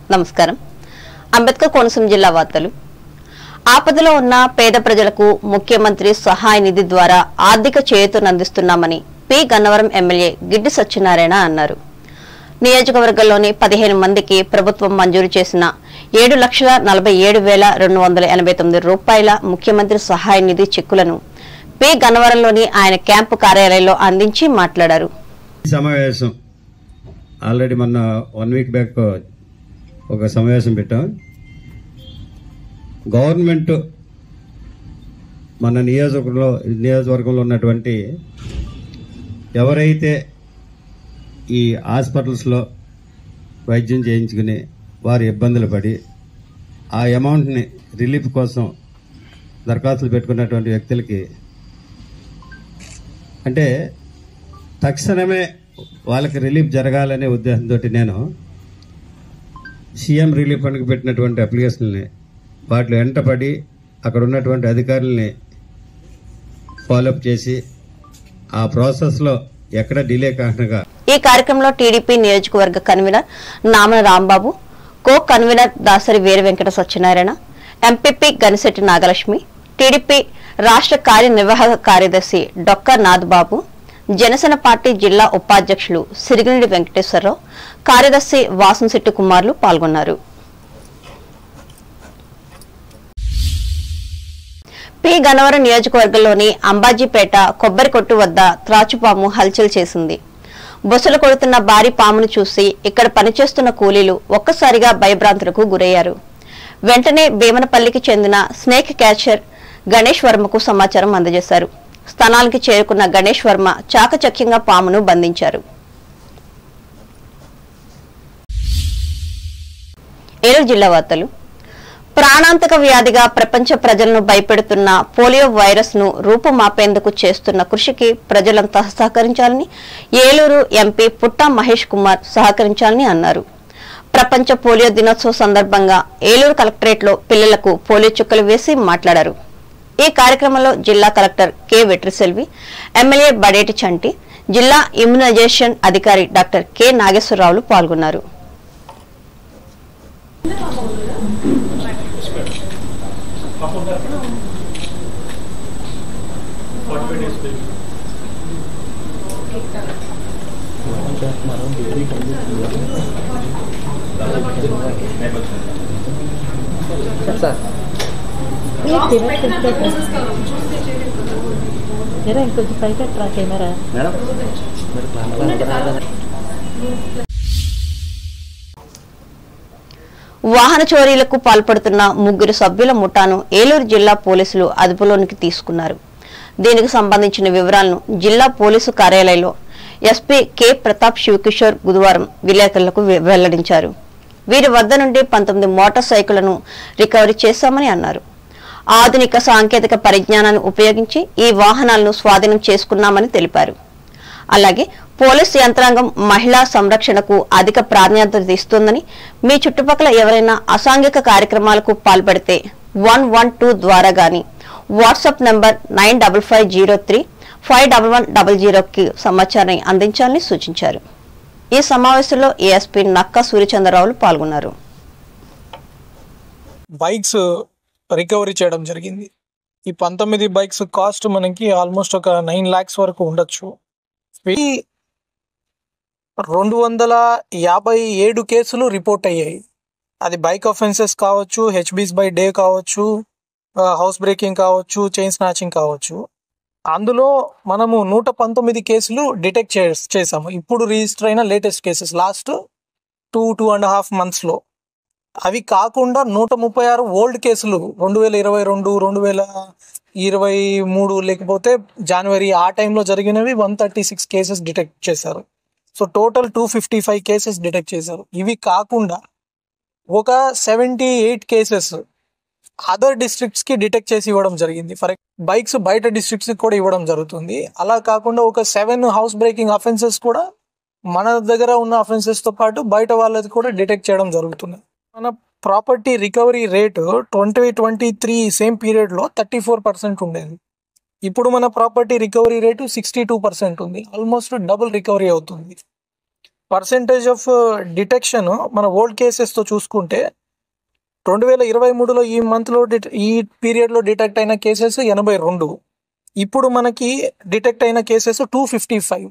నమస్కారం అంబేద్కర్ కోనసీమ జిల్లా వార్తలు ఆపదలో ఉన్న పేద ప్రజలకు ముఖ్యమంత్రి సహాయ నిధి ద్వారా ఆర్థిక చేయూతనందిస్తున్నామని పి గన్నవరం ఎమ్మెల్యే గిడ్డి సత్యనారాయణ అన్నారు నియోజకవర్గంలోని పదిహేను మందికి ప్రభుత్వం మంజూరు చేసిన ఏడు లక్షల నలభై ఏడు వేల రెండు వందల ఎనభై తొమ్మిది రూపాయల ముఖ్యమంత్రి సహాయ నిధి చెక్కులను పి గన్నవరంలోని ఆయన క్యాంపు కార్యాలయంలో అందించి మాట్లాడారు ఈ సమావేశం ఆల్రెడీ మొన్న వన్ వీక్ బ్యాక్ ఒక సమావేశం పెట్టాం గవర్నమెంట్ మన నియోజకవర్గంలో నియోజకవర్గంలో ఉన్నటువంటి ఎవరైతే ఈ హాస్పిటల్స్లో వైద్యం చేయించుకుని వారు ఇబ్బందులు పడి ఆ అమౌంట్ని రిలీఫ్ కోసం దరఖాస్తులు పెట్టుకున్నటువంటి వ్యక్తులకి అంటే తక్షణమే వాళ్ళకి రిలీఫ్ జరగాలనే ఉద్దేశంతో నేను సీఎం రిలీఫ్ ఫండ్కి పెట్టినటువంటి అప్లికేషన్ని వాటిలో వెంటపడి అక్కడ ఉన్నటువంటి అధికారుల్ని ఫాలోఅప్ చేసి ఆ ప్రాసెస్లో ఎక్కడ డిలే కాకుండా ఈ కార్యక్రమంలో టీడీపీ నియోజకవర్గ convener Namana Rambabu co convener Dasari Veera Venkata Satyanarayana MPP Ganisetti Nagalakshmi TDP రాష్ట్ర కార్యనిర్వాహక కార్యదర్శి డొక్క నాథ్బాబు జనసేన పార్టీ జిల్లా ఉపాధ్యక్షులు సిరిగినిడి వెంకటేశ్వరరావు కార్యదర్శి వాసంశెట్టి కుమార్లు పాల్గొన్నారు పి గన్నవరం నియోజకవర్గంలోని అంబాజీపేట కొబ్బరి కొట్టు వద్ద త్రాచుపాము హల్చల్ చేసింది బొసలు కొడుతున్న భారీ పామును చూసి ఇక్కడ పనిచేస్తున్న కూలీలు ఒక్కసారిగా భయభ్రాంతులకు గురయ్యారు వెంటనే భీమనపల్లికి చెందిన స్నేక్ క్యాచర్ గణేష్ వర్మకు సమాచారం అందజేశారు స్థానానికి చేరుకున్న గణేష్ వర్మ చాకచక్యంగా పామును బంధించారు ఏలూరు జిల్లా వార్తలు ప్రాణాంతక వ్యాధిగా ప్రపంచ ప్రజలను భయపెడుతున్న పోలియో వైరస్ ను రూపుమాపేందుకు చేస్తున్న కృషికి ప్రజలంతా సహకరించాలని ఏలూరు ఎంపీ పుట్టా మహేష్ కుమార్ సహకరించాలని అన్నారు ప్రపంచ పోలియో దినోత్సవం సందర్భంగా ఏలూరు కలెక్టరేట్ లో పిల్లలకు పోలియో చుక్కలు వేసి మాట్లాడారు ఈ కార్యక్రమంలో జిల్లా collector K Vetriselvi MLA Badeti Chanti జిల్లా ఇమ్యునైజేషన్ అధికారి డాక్టర్ కె నాగేశ్వరరావులు పాల్గొన్నారు జరా ఇంకొంచెం పైకి రా కెమెరా వాహన చోరీలకు పాల్పడుతున్న ముగ్గురు సభ్యుల ముఠాను ఏలూరు జిల్లా పోలీసులు అదుపులోనికి తీసుకున్నారు దీనికి సంబంధించిన వివరాలను జిల్లా పోలీసు కార్యాలయంలో ఎస్పీ కె ప్రతాప్ శివకిషోర్ బుధవారం విలేకరులకు వె- వెల్లడించారు వీరి వద్ద నుండి పంతొమ్మిది మోటార్ సైకిళ్లను రికవరీ చేశామని అన్నారు ఆధునిక సాంకేతిక పరిజ్ఞానాన్ని ఉపయోగించి ఈ వాహనాలను స్వాధీనం చేసుకున్నామని తెలిపారు అలాగే పోలీసు యంత్రాంగం మహిళా సంరక్షణకు అధిక ప్రాధాన్యత ఇస్తుందని మీ చుట్టుపక్కల ఎవరైనా అసాంఘిక కార్యక్రమాలకు పాల్పడితే వన్ వన్ టూ ద్వారా గాని WhatsApp number nine double five zero three five double one double జీరోకి సమాచారాన్ని అందించాలని సూచించారు ఈ సమావేశంలో ఏఎస్పీ నక్కా సూర్యచంద్రరావులు పాల్గొన్నారు బైక్స్ రికవరీ చేయడం జరిగింది ఈ పంతొమ్మిది బైక్స్ కాస్ట్ మనకి ఆల్మోస్ట్ ఒక నైన్ ల్యాక్స్ వరకు ఉండొచ్చు ఈ రెండు వందల యాభై ఏడు కేసులు రిపోర్ట్ అయ్యాయి అది బైక్ అఫెన్సెస్ కావచ్చు హెచ్బీస్ బై డే కావచ్చు హౌస్ బ్రేకింగ్ కావచ్చు చైన్ స్నాచింగ్ కావచ్చు అందులో మనము నూట పంతొమ్మిది కేసులు డిటెక్ట్ చే చేసాము ఇప్పుడు రిజిస్టర్ అయిన latest cases last two two and half మంత్స్లో అవి కాకుండా నూట ముప్పై ఆరు ఓల్డ్ కేసులు రెండు వేల ఇరవై రెండు రెండు వేల ఇరవై మూడు లేకపోతే జనవరి ఆ టైంలో జరిగినవి one thirty six cases detect చేశారు so total two fifty five cases detect చేశారు ఇవి కాకుండా ఒక seventy eight cases other districts కి డిటెక్ట్ చేసి ఇవ్వడం జరిగింది ఫర్ బైక్స్ బయట డిస్ట్రిక్ట్స్ కూడా ఇవ్వడం జరుగుతుంది అలా కాకుండా ఒక సెవెన్ హౌస్ బ్రేకింగ్ అఫెన్సెస్ కూడా మన దగ్గర ఉన్న అఫెన్సెస్ తో పాటు బయట వాళ్ళది కూడా డిటెక్ట్ చేయడం జరుగుతుంది మన property recovery rate twenty twenty three same పీరియడ్లో థర్టీ ఫోర్ పర్సెంట్ ఉండేది ఇప్పుడు మన property recovery rate sixty two percent ఉంది ఆల్మోస్ట్ డబుల్ రికవరీ అవుతుంది పర్సెంటేజ్ ఆఫ్ డిటెక్షన్ మన ఓల్డ్ కేసెస్తో చూసుకుంటే రెండు వేల ఇరవై మూడులో ఈ మంత్లో డిట ఈ పీరియడ్లో డిటెక్ట్ అయిన కేసెస్ ఎనభై రెండు ఇప్పుడు మనకి డిటెక్ట్ అయిన కేసెస్ టూ ఫిఫ్టీ ఫైవ్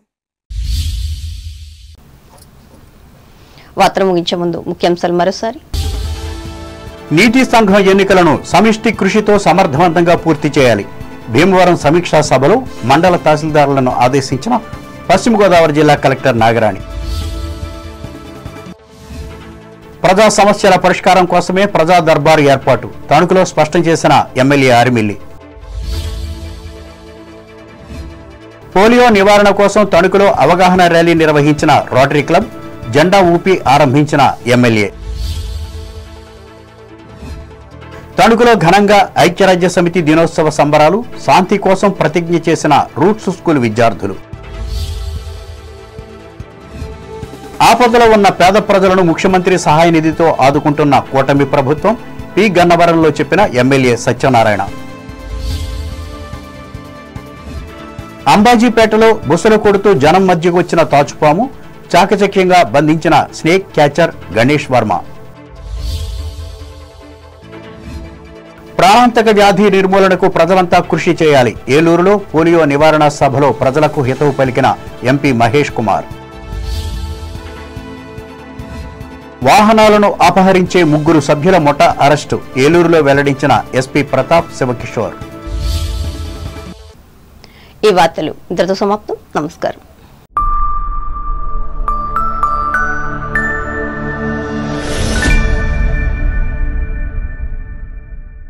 వార్తలు ముగించే ముందు ముఖ్యాంశాలు మరోసారి నీటి సంఘం ఎన్నికలను సమిష్టి కృషితో సమర్థవంతంగా పూర్తి చేయాలి భీమవరం సమీక్షా సభలో మండల తహసీల్దారులను ఆదేశించిన పశ్చిమ గోదావరి జిల్లా కలెక్టర్ నాగరాణి ప్రజా సమస్యల పరిష్కారం కోసమే ప్రజా దర్బారు ఏర్పాటు తణుకులో స్పష్టం చేసిన ఎమ్మెల్యే ఆరిమిల్లి పోలియో నివారణ కోసం తణుకులో అవగాహన ర్యాలీ నిర్వహించిన రోటరీ క్లబ్ జెండా ఊపి ఆరంభించిన ఎమ్మెల్యే తణుకులో ఘనంగా ఐక్యరాజ్య సమితి దినోత్సవ సంబరాలు శాంతి కోసం ప్రతిజ్ఞ చేసిన రూట్స్ స్కూల్ విద్యార్థులు ఆపదలో ఉన్న పేద ప్రజలను ముఖ్యమంత్రి సహాయ నిధితో ఆదుకుంటున్న కూటమి ప్రభుత్వం పి గన్నవరంలో చెప్పిన ఎమ్మెల్యే సత్యనారాయణ అంబాజీపేటలో బుసలు కొడుతూ జనం మధ్యకు వచ్చిన తాచుపాము చాకచక్యంగా బంధించిన స్నేక్ క్యాచర్ గణేష్ వర్మ ప్రాణాంతక వ్యాధి నిర్మూలనకు ప్రజలంతా కృషి చేయాలి ఏలూరులో పోలియో నివారణ సభలో ప్రజలకు హితవు పలికిన ఎంపీ మహేష్ కుమార్ వాహనాలను అపహరించే ముగ్గురు సభ్యుల ముఠ అరెస్టు ఏలూరులో వెల్లడించిన ఎస్పీ ప్రతాప్ శివకిషోర్ ఈ వార్తలు ఇంతటితో సమాప్తం నమస్కారం